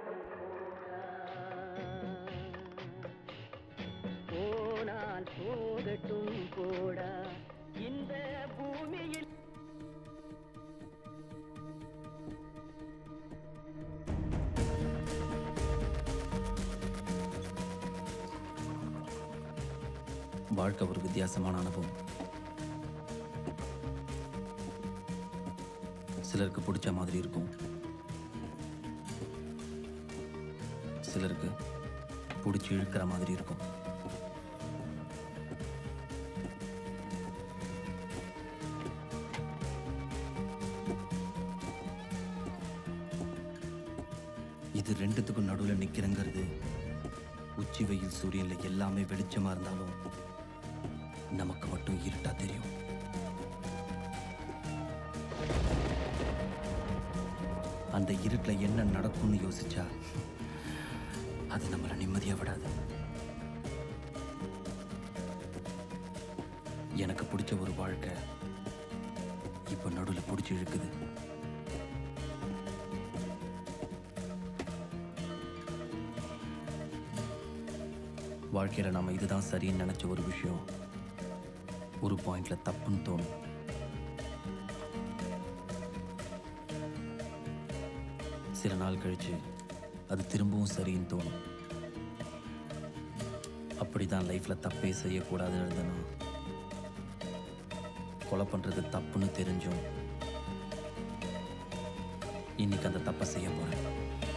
போனால் போகட்டும் போடா இந்த பூமியில் வாழ்க்கை ஒரு வித்தியாசமான அனுபவம் சிலருக்கு பிடிச்ச மாதிரி இருக்கும் சிலருக்கு பிடிச்சி இழுக்கிற மாதிரி இருக்கும் இது ரெண்டுத்துக்கும் நடுவில் நிக்கிறங்கிறது உச்சி வெயில் சூரியன்ல எல்லாமே வெளிச்சமா இருந்தாலும் நமக்கு மட்டும் இருட்டா தெரியும் அந்த இருட்டுல என்ன நடக்கும்னு யோசிச்சா அது நம்மளை நிம்மதியா விடாது எனக்கு பிடிச்ச ஒரு வாழ்க்கை இப்ப நடுவில் பிடிச்சி இழுக்குது வாழ்க்கையில நாம இதுதான் சரின்னு நினைச்ச ஒரு விஷயம் ஒரு பாயிண்ட்ல தப்புன்னு தோணும் சில நாள் கழிச்சு அது திரும்பவும் சரின்னு தோணும் அப்படிதான் லைஃப்ல தப்பே செய்யக்கூடாதுன்னு இருந்தனா கொலை பண்றது தப்புன்னு தெரிஞ்சும் இன்னைக்கு அந்த தப்பை செய்ய போறேன்